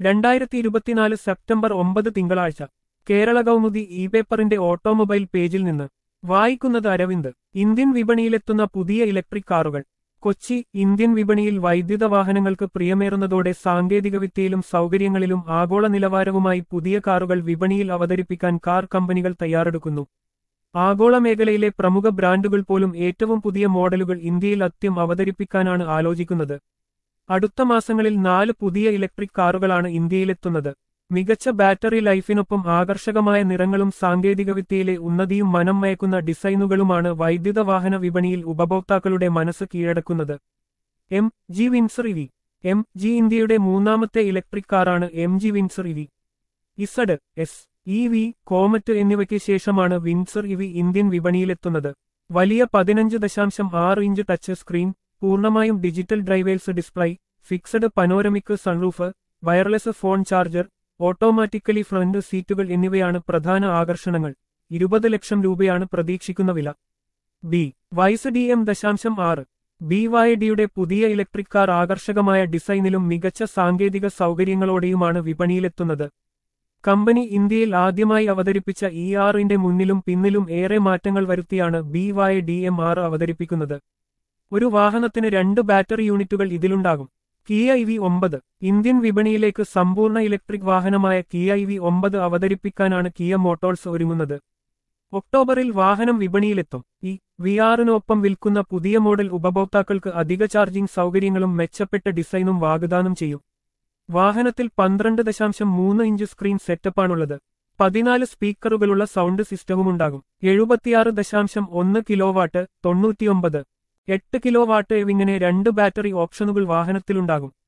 രണ്ടായിരത്തി ഇരുപത്തിനാല് സെപ്റ്റംബർ ഒമ്പത് തിങ്കളാഴ്ച കേരള കൗമുദി ഇ പേപ്പറിന്റെ ഓട്ടോമൊബൈൽ പേജിൽ നിന്ന് വായിക്കുന്നത് അരവിന്ദ് ഇന്ത്യൻ വിപണിയിലെത്തുന്ന പുതിയ ഇലക്ട്രിക് കാറുകൾ കൊച്ചി ഇന്ത്യൻ വിപണിയിൽ വൈദ്യുത വാഹനങ്ങൾക്ക് പ്രിയമേറുന്നതോടെ സാങ്കേതികവിദ്യയിലും സൗകര്യങ്ങളിലും ആഗോള നിലവാരവുമായി പുതിയ കാറുകൾ വിപണിയിൽ അവതരിപ്പിക്കാൻ കാർ കമ്പനികൾ തയ്യാറെടുക്കുന്നു ആഗോള മേഖലയിലെ പ്രമുഖ ബ്രാൻഡുകൾ പോലും ഏറ്റവും പുതിയ മോഡലുകൾ ഇന്ത്യയിൽ അത്യം അവതരിപ്പിക്കാനാണ് ആലോചിക്കുന്നത് അടുത്ത മാസങ്ങളിൽ നാല് പുതിയ ഇലക്ട്രിക് കാറുകളാണ് ഇന്ത്യയിലെത്തുന്നത് മികച്ച ബാറ്ററി ലൈഫിനൊപ്പം ആകർഷകമായ നിറങ്ങളും സാങ്കേതികവിദ്യയിലെ ഉന്നതിയും മനം മയക്കുന്ന ഡിസൈനുകളുമാണ് വൈദ്യുത വാഹന വിപണിയിൽ ഉപഭോക്താക്കളുടെ മനസ്സ് കീഴടക്കുന്നത് M G Windsor EV M G ഇന്ത്യയുടെ മൂന്നാമത്തെ ഇലക്ട്രിക് കാറാണ് M G Windsor EV Z S E V Comet എന്നിവയ്ക്ക് ശേഷമാണ് വിൻസർ ഇവി ഇന്ത്യൻ വിപണിയിലെത്തുന്നത് വലിയ പതിനഞ്ച് ദശാംശം ആറ് ഇഞ്ച് ടച്ച് സ്ക്രീൻ പൂർണ്ണമായും digital drivers display fixed panoramic sunroof wireless phone charger automatically front സീറ്റുകൾ എന്നിവയാണ് പ്രധാന ആകർഷണങ്ങൾ ഇരുപത് ലക്ഷം രൂപയാണ് പ്രതീക്ഷിക്കുന്ന വില ബി വൈസ് ഡി എം ദശാംശം ആറ് ബി വൈ ഡിയുടെ പുതിയ ഇലക്ട്രിക് കാർ ആകർഷകമായ ഡിസൈനിലും മികച്ച സാങ്കേതിക സൗകര്യങ്ങളോടെയുമാണ് വിപണിയിലെത്തുന്നത് കമ്പനി ഇന്ത്യയിൽ ആദ്യമായി അവതരിപ്പിച്ച ഇ ആറിന്റെ മുന്നിലും പിന്നിലും ഏറെ മാറ്റങ്ങൾ വരുത്തിയാണ് B Y D M R അവതരിപ്പിക്കുന്നത് ഒരു വാഹനത്തിന് രണ്ട് ബാറ്ററി യൂണിറ്റുകൾ ഇതിലുണ്ടാകും കിയ ഐ വി ഒമ്പത് ഇന്ത്യൻ വിപണിയിലേക്ക് സമ്പൂർണ്ണ ഇലക്ട്രിക് വാഹനമായ കിയ ഐ വി ഒമ്പത് അവതരിപ്പിക്കാനാണ് കിയ മോട്ടോഴ്സ് ഒരുങ്ങുന്നത് ഒക്ടോബറിൽ വാഹനം വിപണിയിലെത്തും ഈ വി ആറിനൊപ്പം വിൽക്കുന്ന പുതിയ മോഡൽ ഉപഭോക്താക്കൾക്ക് അധിക ചാർജിംഗ് സൗകര്യങ്ങളും മെച്ചപ്പെട്ട ഡിസൈനും വാഗ്ദാനം ചെയ്യും വാഹനത്തിൽ പന്ത്രണ്ട് ദശാംശം മൂന്ന് ഇഞ്ച് സ്ക്രീൻ സെറ്റപ്പാണുള്ളത് പതിനാല് സ്പീക്കറുകളുള്ള സൗണ്ട് സിസ്റ്റവുമുണ്ടാകും എഴുപത്തിയാറ് ദശാംശം ഒന്ന് കിലോവാട്ട് തൊണ്ണൂറ്റിയൊമ്പത് എട്ട് കിലോ വാട്ട് ഇങ്ങനെ രണ്ട് ബാറ്ററി ഓപ്ഷനുകൾ വാഹനത്തിലുണ്ടാകും